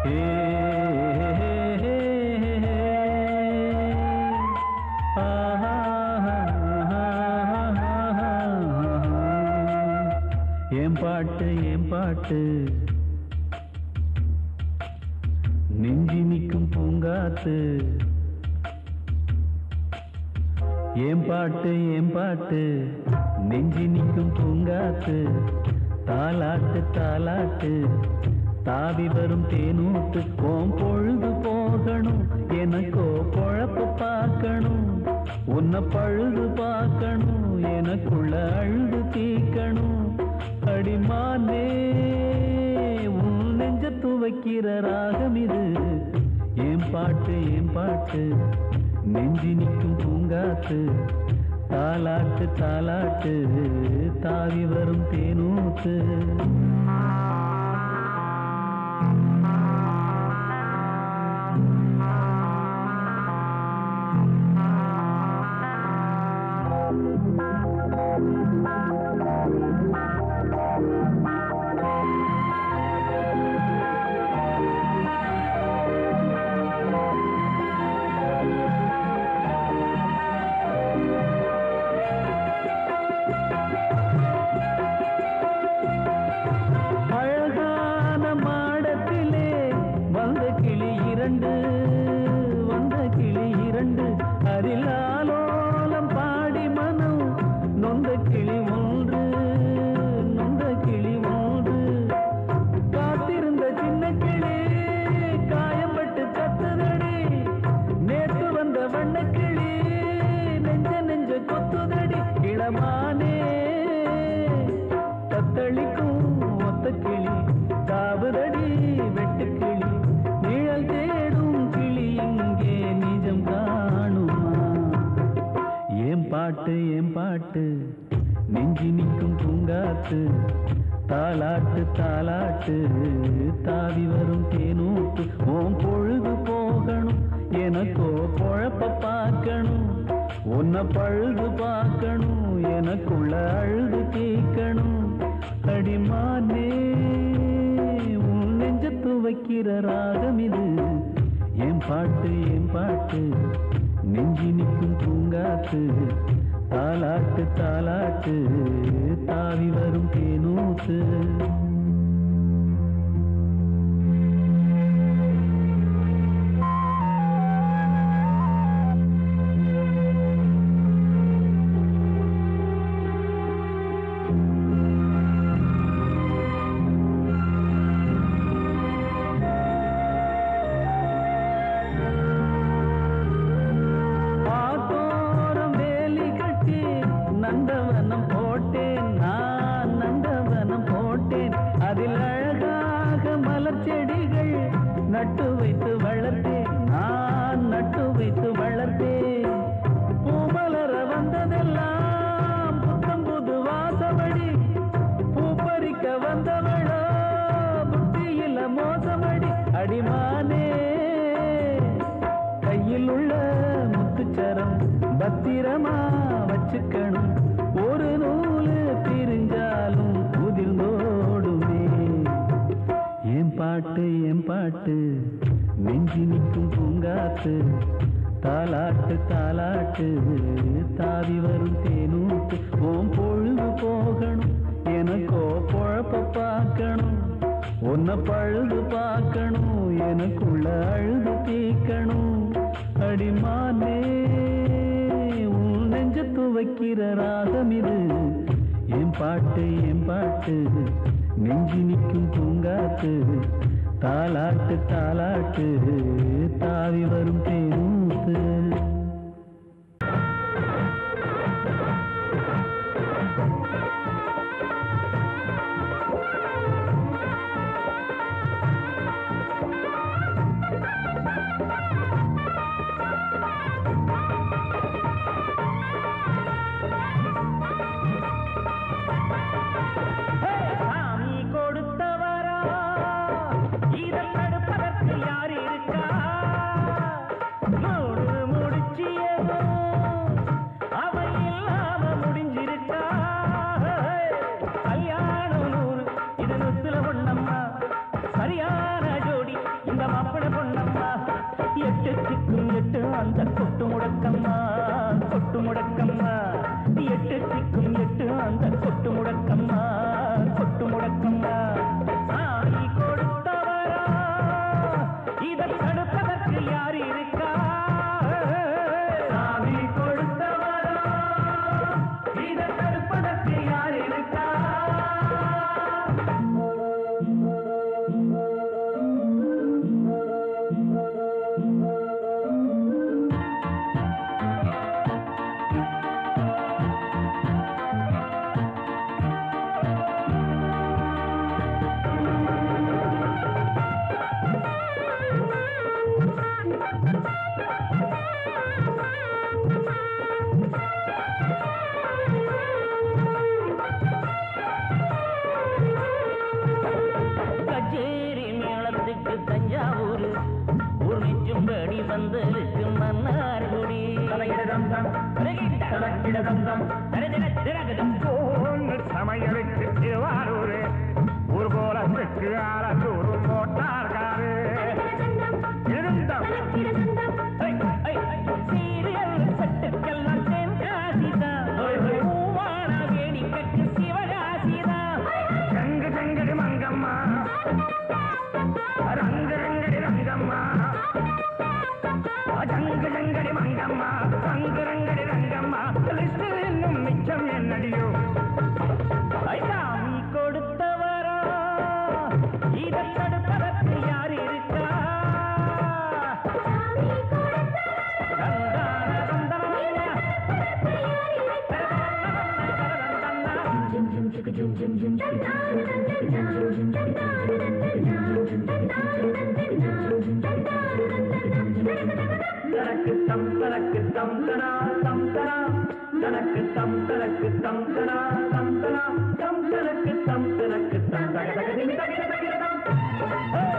ஏ, ஏன் பாட்டு ஏன் பாட்டு நெஞ்சி நிற்கும் பூங்காத்து ஏன் பாட்டு ஏன் பாட்டு நெஞ்சி நிற்கும் பூங்காத்து தாலாட்டு தாலாட்டு தாவி வரும் தேனூத்து ஓம் பொழுது போகணும் எனக்கோ பொழப்பு பார்க்கணும் உன்னை பழுது பார்க்கணும் எனக்குள்ள அழுது தீக்கணும் அடிமானே உன் நெஞ்ச துவைக்கிற ராகம் இது ஏன் பாட்டு ஏன் பாட்டு நெஞ்சி நிற்கும் பூங்காத்து தாலாட்டு தாலாட்டு தாவி வரும் தேனூத்து அழகான மாடத்திலே வந்த கிளி இரண்டு வந்த கிளி இரண்டு அதில் ஆலோலம் பாடி மனம் நொந்த கிளி ஒன்று நொந்த கிளி ஒன்று காத்திருந்த சின்ன கிளி காயப்பட்டு கத்துதடி நேற்று வந்த வண்ண கிளி நெஞ்ச நெஞ்ச கொத்துதடி இளமானே தத்தளிக்கும் ஒத்த கிளி தாவுதடி வெட்டு கிளி நிழல் தேடும் கிளி இங்கே நிஜம் காணுமா ஏன் பாட்டு ஏன் பாட்டு நெஞ்சி நிற்கும் பூங்காத்து தாலாட்டு தாலாட்டு தாவி வரும் தேனூத்து ஓம் பொழுது போகணும் எனக்கோ பொழப்ப பார்க்கணும் உன்னை பழுது பார்க்கணும் எனக்குள்ள அழுது கேட்கணும் அடிமானே உன் நெஞ்சத்து வைக்கிற ராகம் இது என் பாட்டு என் பாட்டு நெஞ்சி நிற்கும் பூங்காத்து தாலாட்டு தாலாட்டு தாவி வரும் தேனூத்து ஆத்தோரம் வேலி கட்டி நந்தவனம் போட்டேன் நான் நந்தவனம் போட்டேன் அதில் அழகாக மலர் செடிகள் நட்டு வைத்து வளர்த்தேன் நான் நட்டு வைத்து வளர்த்தேன் பூமலர வந்ததெல்லாம் புத்தம் புது வாசமடி பூ பறிக்க வந்தவளோ புத்தியில மோசமடி அடிமானே கையில் உள்ள முத்துச்சரம் பத்திரமா வச்சுக்கணும் ஒரு நூலு பிரிஞ்சாலும் உதிர்ந்தோடுமே என் பாட்டு என் பாட்டு நெஞ்சி நிற்கும் பூங்காத்து தாலாட்டு தாலாட்டு தாவி வரும் தேனூத்து ஓம் பொழுது போகணும் எனக்கோ பொழப்ப பார்க்கணும் உன்னை பழுது பார்க்கணும் எனக்குள்ள அழுது தீக்கணும் அடிமானே உன் நெஞ்சத்து வைக்கிற ராகம் இது என் பாட்டு என் பாட்டு நெஞ்சி நிற்கும் பூங்காத்து தாலாட்டு தாலாட்டு தாவி வரும் தேனூத்து சாமி கொடுத்தவரா இதை தடுப்பதற்கு யார் இருக்கா மூணு அந்த கொட்டு முடக்கம்மா கொட்டு முடக்கம்மா எட்டு திக்கும் எட்டு அந்த கொட்டு முடக்கம்மா கொட்டு முடக்கம்மா சாமி கொடுத்தவரா இதை தடுப்பதற்கு யார் இருக்கா சாமி கொடுத்தவரா இதை தடுப்பதற்கு யார் இருக்கா கச்சேரி மேளத்துக்கு தஞ்சாவூர் ஒரு நெச்சும்படி வந்ததுக்கு மன்னார்குடி பொண்ணு சமையலுக்கு திருவாரூர் ஊர்கோலத்துக்கு ஆரத்தூர் மோட்டார்காரு இருந்தம் சீரியல் செட்டுக்கெல்லாம் தென்காசிதான் பூவான வேடிக்கைக்கு சிவகாசிதான் ஜங்கு ஜங்கடி மங்கம்மா ரங்கு ரங்கடி ரங்கம்மா ஜங்கு ஜங்கடி மங்கம்மா ரங்கு ரங்கடி ரங்கம்மா லிஸ்டில் இன்னும் மிச்சம் என்னடியோ சாமி கொடுத்தவரா இதை தடுப்பதற்கு யார் இருக்கா தந்தான தந்தனமல்ல. தனக்கு தம் தனக்கு தம் தனா தம் தனா தனக்கு தம் தனக்கு தம் தனா தம் தனா தம் தனக்கு தம் தனக்கு தம் தக தக திமி தக தக தம்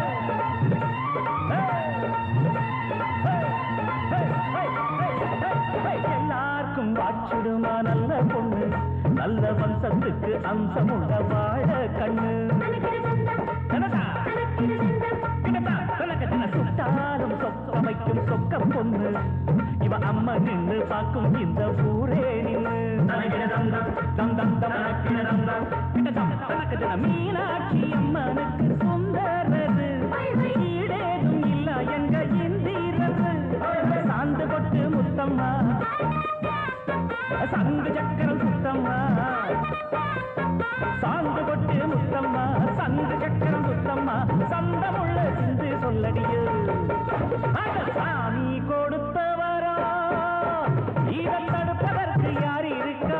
எல்லாருக்கும் வாச்சிடுமா நல்ல பொண்ணு நல்ல வம்சத்துக்கு அம்சமுள்ள வாழ கண்ணு கனடா, கிடதா, கலக்கத்தின சுட்டாலும் சொக்கமைக்கும் சொக்க பொண்ணு இவ அம்மா நின்று பார்க்கும் இந்த ஊரே நின்று தம் தம் தம் தம் கிடதம், கலக்கத்தின மீனாட்சி அம்மனுக்கு சுந்தரது ஈடேதும் இல்ல எங்க இந்திரது சாந்து கொட்டு முத்தம்மா சங்கு சக்கரம் சுத்தம்மா சாந்து கொட்டு முத்தம்மா சங்கு சக்கரம் சுத்தம்மா சந்தமுள்ள சிந்து சொல்லடியோ அட சாமி கொடுத்தவரா இதை தடுப்பதற்கு யார் இருக்கா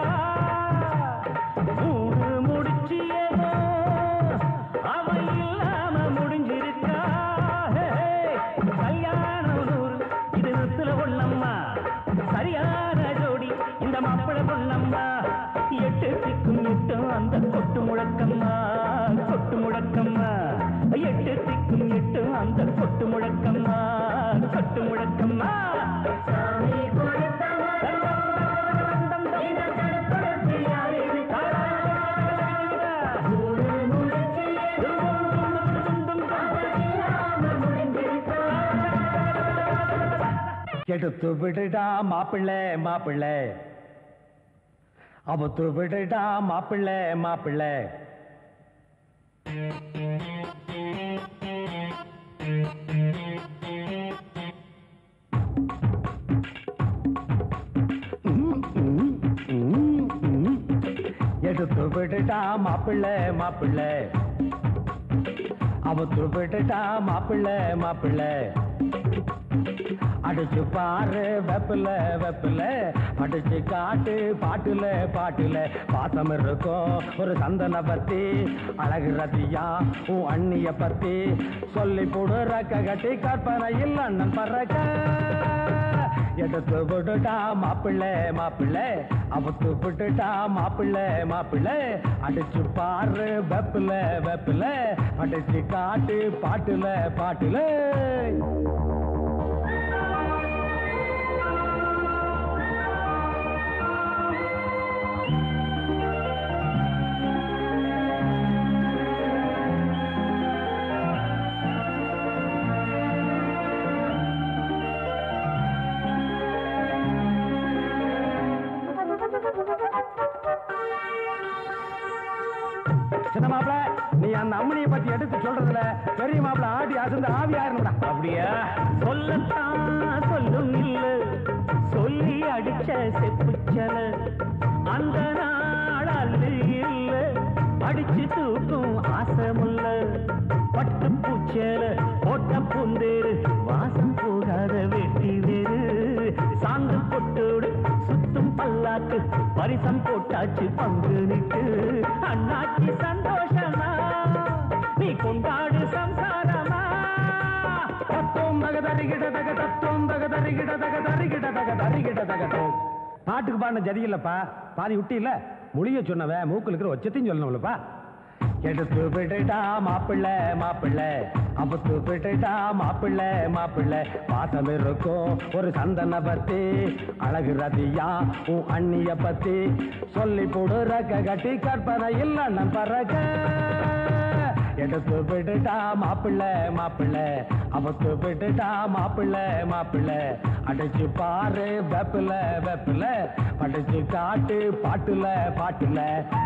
மூணு முடிச்சியதோ அவ இல்லாம முடிஞ்சிருக்கா ஹே, ஹே. கல்யாணம் நூறு இது நிறுத்துல ஒண்ணம்மா சரியான ஜோடி இந்த மாப்பிள பொண்ணம்மா எட்டு திக்கும் எட்டும் அந்த கொட்டு முழக்கம்மா கொட்டு முழக்கம்மா எட்டு திக்கும் எட்டும் அந்த கொட்டு முழக்கம்மா கொட்டு முழக்கம்மா எடுத்து விடுடா மாப்பிள்ளை மாப்பிள்ளை அவுத்து விடுடா மாப்பிள்ளை மாப்பிள்ளை எடுத்து விடுடா மாப்பிள்ளை மாப்பிள்ளை அவுத்து விடுடா மாப்பிள்ளை மாப்பிள்ளை அடிச்சு பாரு வெப்பில வெப்பில அடிச்சு காட்டு பாட்டுல பாட்டுல பாசம் இருக்கும் ஒரு சந்தன பத்தி அழகு ரத்தியா உன் அண்ணிய பத்தி சொல்லி போடு ரக்க கட்டி கற்பனையில் அண்ணன் பறக்க எடுத்து விட்டுட்டா மாப்பிள்ளை மாப்பிள்ளை அவுத்து விட்டுட்டா மாப்பிள்ளை மாப்பிள்ளை அடிச்சு பாரு வெப்பில வெப்பில அடிச்சு காட்டு பாட்டுல பாட்டுல சின்ன மாப்பிள நீ அந்த அம்மனியை பத்தி எடுத்து சொல்றதுல பெரிய மாப்பிள ஆடி அசந்து ஆவி ஆயிரும்டா அப்படியா சொல்லத்தான் சொல்லும் இல்ல சொல்லி அடிச்ச செப்புச்சல அந்த நாள் அல்ல இல்ல அடிச்சு தூக்கும் ஆசமுல்ல பட்டு பூச்சேல போட்ட பூந்தேரு வாசம் போகாத வெட்டி வேறு சாந்து பொட்டோடு சுத்தும் பல்லாக்கு பரிசம் போட்டாச்சு பங்கு நிட்டு அண்ணாச்சி சந்தோஷமா நீ கொண்டாடு சம்சாரமா தத்துவம் தக தரிகிட தக தத்துவம் தக தரிகிட தக தரிகிட தக தரிகிட தக தோ. பாட்டுக்கு பாடின ஜதி இல்லப்பா பாதி விட்டி இல்ல மொழிய சொன்னவ மூக்குல இருக்கிற ஒச்சத்தையும் சொல்லணும்லப்பா எடுத்து விட்டுட்டா மாப்பிள்ள மாப்பிள்ள அபத்து விட்டுட்டா மாப்பிள்ள மாப்பிள்ள பாசம் இருக்கும் ஒரு சந்தன பத்தி அழகு ரதியா உன் அண்ணிய பத்தி சொல்லி போடு ரக்க கட்டி கற்பனை இல்ல பறக்க எடுத்து விட்டுட்டா மாப்பிள்ள மாப்பிள்ள அவத்து விட்டுட்டா மாப்பிள்ள மாப்பிள்ள அடைச்சு பாரு வெப்பில வெப்பில அடைச்சு காட்டு பாட்டுல பாட்டுல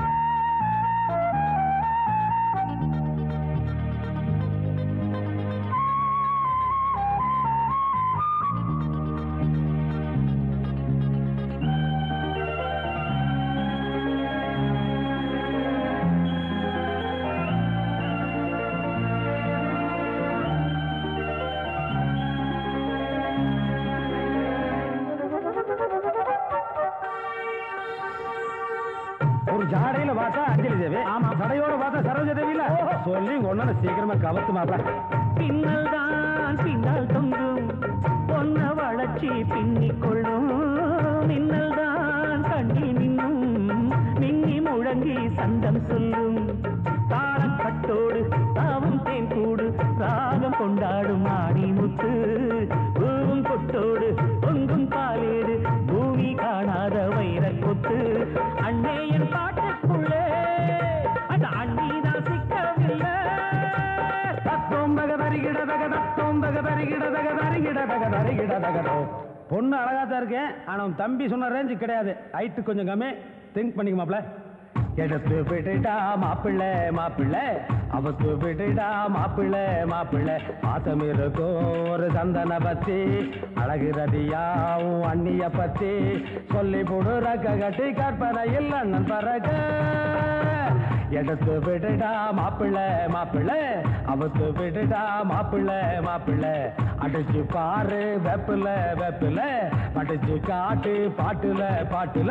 ஒரு ஜாடையில பார்த்தா அஞ்சலி தேவி ஆமா சடையோட பார்த்தா சரோஜ தேவி இல்ல சொல்லி ஒன்னு சீக்கிரமா கவத்து மாப்பிள பின்னல் தான் பின்னால் தொங்கும் பொன்ன வளர்ச்சி பின்னிக் கொள்ளும் மின்னல் தான் கண்ணி மின்னும் மின்னி முழங்கி சந்தம் சொல்லும் தாளம் கட்டோடு தாவும் தேன் கூடு ராகம் கொண்டாடும் ஆடி முத்து பூவும் கொட்டோடு பொங்கும் பாலேடு பூமி காணாத வைரக் கொத்து அண்ணே என் பாட்டுக்குள்ளே அந்த அண்ணீதான் சிக்கவில்லை தத்துவம் தக தரிகிட தக தத்துவம் தக தரிகிட தக தரிகிட தக தரிகிட தக தோ. பொண்ணு அழகா தான் இருக்கேன் ஆனா உன் தம்பி சொன்ன ரேஞ்சு கிடையாது ஹைட்டு கொஞ்சம் கம்மி திங்க் பண்ணிக்க மாப்ள எடுத்து விட்டுட்டா மாப்பிள்ள மாப்பிள்ள அவத்து விட்டுட்டா மாப்பிள்ள மாப்பிள்ள பாசம் இருக்கும் ஒரு சந்தன பத்தி அழகு ரதியா உன் அண்ணிய பத்தி சொல்லி போடு ரக்க கட்டி கற்பனை இல்ல பறக்க எடுத்து விட்டுடா மாப்பிள்ள மாப்பிள்ள அவத்து விட்டுடா மாப்பிள்ள மாப்பிள்ள அடிச்சு பாரு வெப்பில வெப்பில அடிச்சு காட்டு பாட்டுல பாட்டுல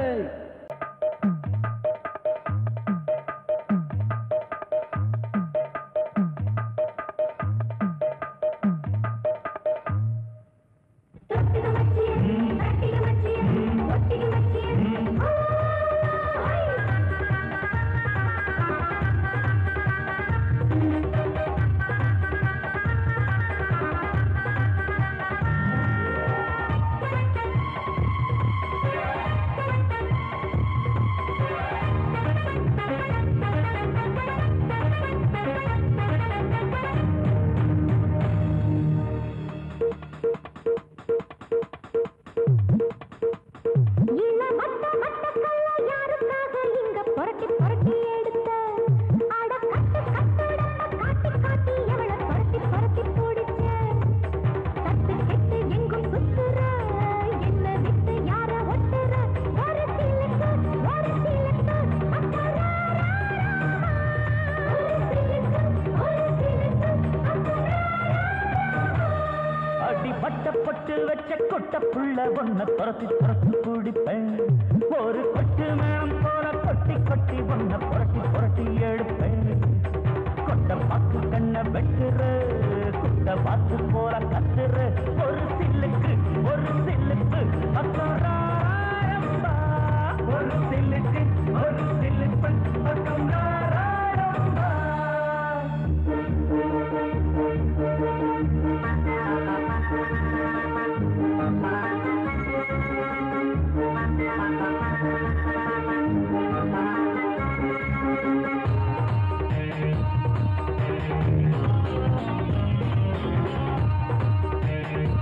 இள வட்ட வட்ட கல்ல யாருக்காக இங்க புரட்டி புரட்டி எடுத்த அட கட்டு கட்டுடம்ப காட்டி காட்டி எவள புரட்டி புரட்டி பிடிச்ச தட்டு கெட்டு எங்கும் சுத்துற என்ன விட்டு யார ஒட்டுற ஒரு சிலுக்கு ஒரு சிலுக்கு அக்கறா ஒரு சிலுக்கு ஒரு சிலுக்கு அக்கறா அடி பட்ட பொட்டு வச்ச கொட்ட புள்ள ஒன்ன துரத்தி துரத்தி குடிப்பேன் ஒரு கொட்டு மேளம் போல கொட்டி கொட்டி ஒன்ன புரட்டி புரட்டி எடுப்பேன் கொட்ட பாக்கு கண்ண வெட்டுற குட்ட பாத்து போல கத்துற ஒரு சில்லுக்கு ஒரு சில்லுக்கு அக்கறாரம்பா. ஒரு சில்லுக்கு ஒரு சில்லுக்கு அக்கறாரம்பா. ஆ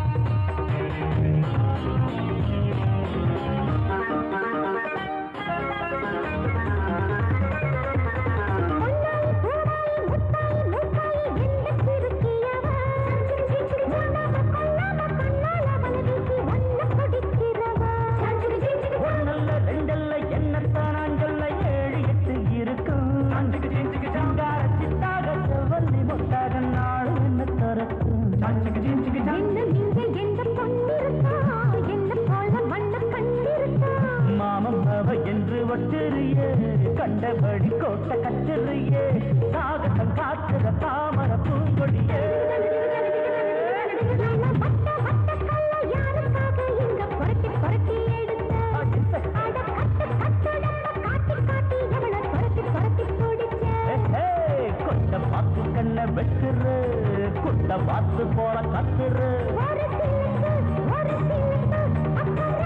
கண்டபடி கோட்டை கட்டுறியே சாகசம் காத்துற தாமர பூங்கொடியே வட்ட வட்ட கல்ல யாருக்காக இங்க புரட்டி புரட்டி எடுத்த அட கட்டு கட்டுடம்ப காட்டி காட்டி எவள புரட்டி புரட்டி பிடிச்ச கொண்ட பார்த்து கண்ண வெட்டுரு குட்ட பார்த்து போல கத்துரு ஒரு சிலுக்கு ஒரு சிலுக்கு அக்கறாரா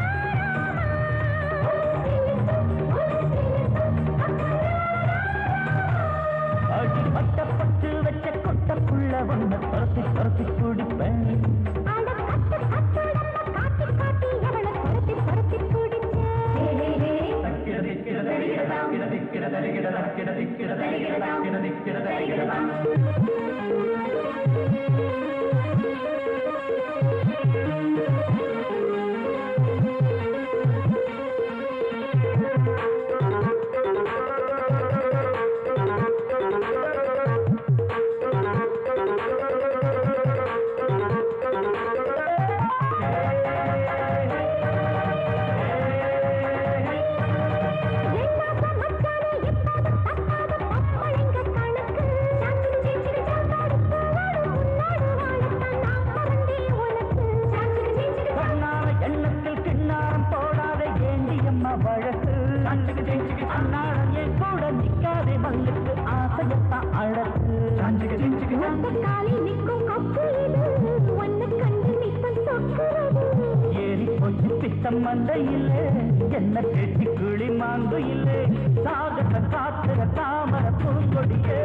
ஒரு சிலுக்கு ஒரு சிலுக்கு அடி பட்டப்பட்டு வச்ச கொட்டப்புள்ள ஒன்ன துரத்தி துரத்தி குடிப்பேன் அட கட்டு கட்டுடம்ப காட்டி காட்டி எவள புரட்டி புரட்டி பிடிச்ச என்னாப்பா மச்சானே எப்போதும் தப்பாத பப்பழங்க கணக்கு சாக்கிரி சீக்கிரி சாப்பாடு போவாடு முன்னாடு வாழத்தான் நான் பிறந்தேன் உனக்கு சாக்கிரி சீக்கிரி கண்ணால எண்ணத்தில் கிண்ணாரம் போடாத ஏண்டியம்மா வழக்கு அன்னாடம் என் கூட நிக்காதே மல்லுக்கு ஆசையத்தான் அழகு ஒத்த காலி நிற்கும் கொக்கு இது ஒன்னு கண்டு நிப்பன் சொக்குறது ஏறி போச்சு பித்தம் மந்தையிலே என்ன கேட்டி கிளி மாங்கு இல்லை சாகர காத்துற தாமர பூங்கொடியே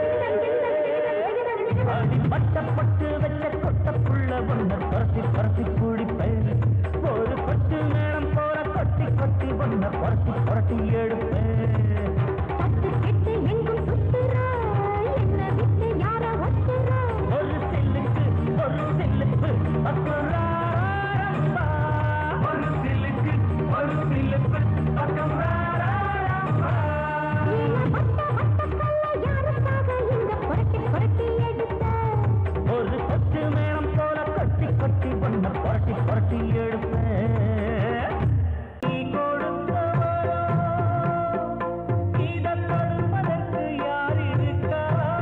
அடி பட்டப்பட்டு வச்ச கொட்டப்புள்ள ஒன்ன பரத்தி பரத்தி குடிப்பேன் ஒரு கொட்டு மேளம் போல கொட்டி கொட்டி ஒன்ன பரத்தி பரட்டி எடுப்பேன் பட்டு கெட்டு எங்கும் சுத்துறா என்ன விட்டு யார ஒத்துறா ஒரு சில்லுக்கு ஒரு சில்லுக்கு அக்குறாரம்பா. ஒரு சில்லுக்கு ஒரு சில்லுக்கு அக்குறாரம்பா. நீல வட்ட வட்ட கல்ல யாருக்காக இந்த புரட்டி புரட்டி எடுத்த ஒரு கொத்து மேளம் போல கொட்டி கொட்டி ஒன்ன புரட்டி புரட்டி எடுப்பேன் நீ கொடுத்த வரம், இதைத் தடுப்பதற்கு யார் இருக்கா?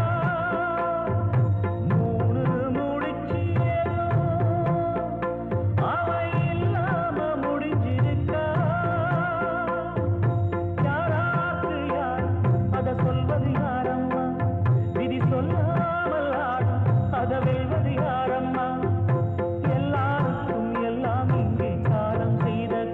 மூணு முடிச்சு ஏதோ அவ இல்லாம முடிஞ்சிருக்கா யாராக்கு யார் அத சொல்வது யாரம்மா விதி சொல்லாமல் ஆடும் அத வெல்வது யாரம்மா எல்லாருக்கும் எல்லாம் இங்கே காலம் செய்த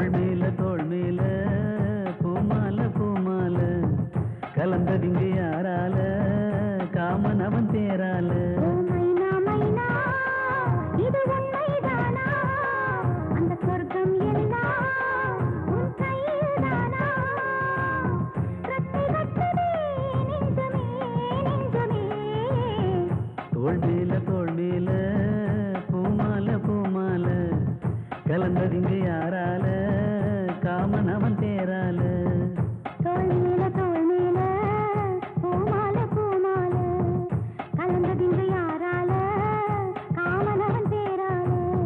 தோள் மேல தோள் மேல பூமால பூமால கலந்ததிங்க யாரால காமன் அவன் தேரால ஓ மைனா மைனா இது உண்மைதானா அந்த சொர்க்கம் எல்லாம் உன் கையில்தானா ரெட்டை கட்டுதே நெஞ்சமே நெஞ்சமே தோள் மேல தோள் மேல பூமால பூமால கலந்ததிங்க யாரால காமன் அவன் தேரால தோள் மேல தோள் மேல பூமால பூமால கலந்ததிங்க யாரால காமனவன் பேரால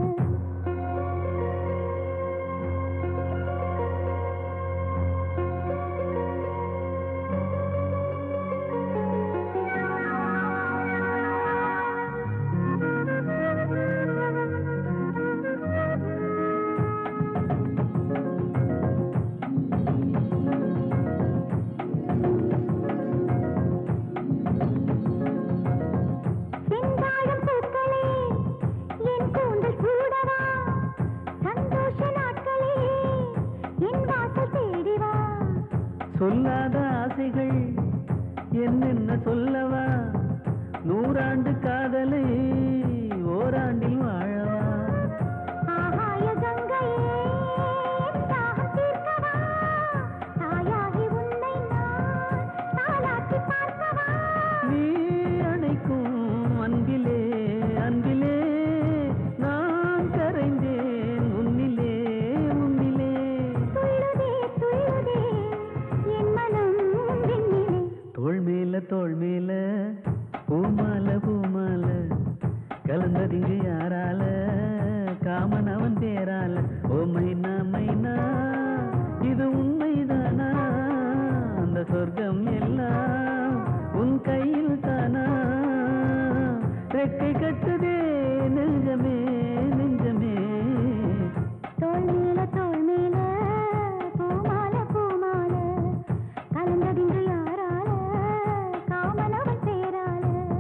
செந்தாழம் பூக்களே என் கூந்தல் சூடவா சந்தோஷ நாட்களே என் வாசல் தேடிவா சொல்லாத ஆசைகள் என்னென்ன சொல்லவா நூறாண்டு காதலை ஓராண்டில் வாழவா ஆகாய கங்கையே தாகம் தீர்க்கவா தாயாகி உன்னை நான் தாலாட்டி பார்க்கவா நீ அணைக்கும் அன்பிலே அன்பிலே நான் கரைந்தேன் உன்னிலே உன்னிலே துள்ளுதே துள்ளுதே என் மனம் விண்ணிலே தோள் மேல தோள் மேல பூமால பூமால கலந்ததிங்கு யாரால காமன் அவன் பேரால ஓ மைனா மைனா இது உண்மைதானா அந்த சொர்க்கம் எல்லாம் உன் கையில் தானா ரெக்கை கட்டுதே நெஞ்சமே நெஞ்சமே தோள் மேல தோள் மேல பூமால பூமால கலந்ததின்று யாரால காமனவன் பேரால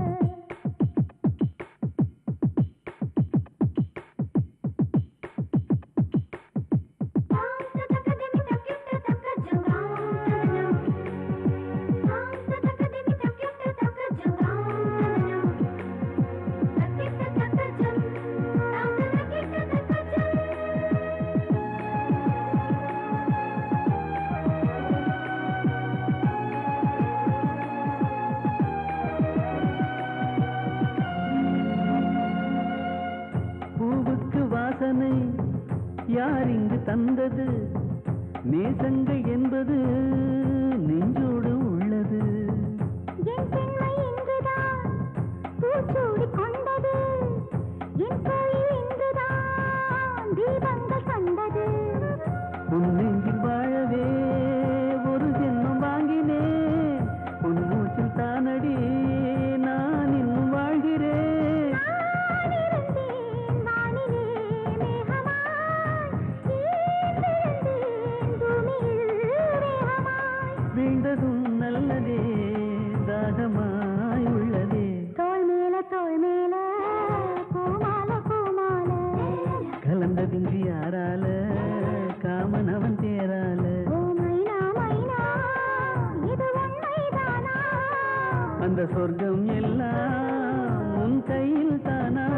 பூவுக்கு வாசனை யார் இங்கு தந்தது நேசங்கள் என்பது நெஞ்சோடு உள்ளது என் பெண்மை இன்றுதான் பூச்சூடி கொண்டது என் கோயில் இன்றுதான் தீபங்கள் கண்டது உன் நெஞ்சில் வாழவே ஒரு ஜென்மம் வாங்கினேன் உன் மூச்சில் தானடி நான் இன்னும் வாழ்கிறேன் நான் இருந்தேன் வானிலே மேகமாய் ஏன் விழுந்தேன் பூமியில் வேகமாய் வீழ்ந்ததும் நல்லதே தாகமாய் உள்ளதே தோள் மேல தோள் மேல பூமால பூமால கலந்ததின்றி யாரால காமன் அவன் தேரால ஓ மைனா மைனா இது உண்மைதானா அந்த சொர்க்கம் எல்லாம் உன் கையில் தானா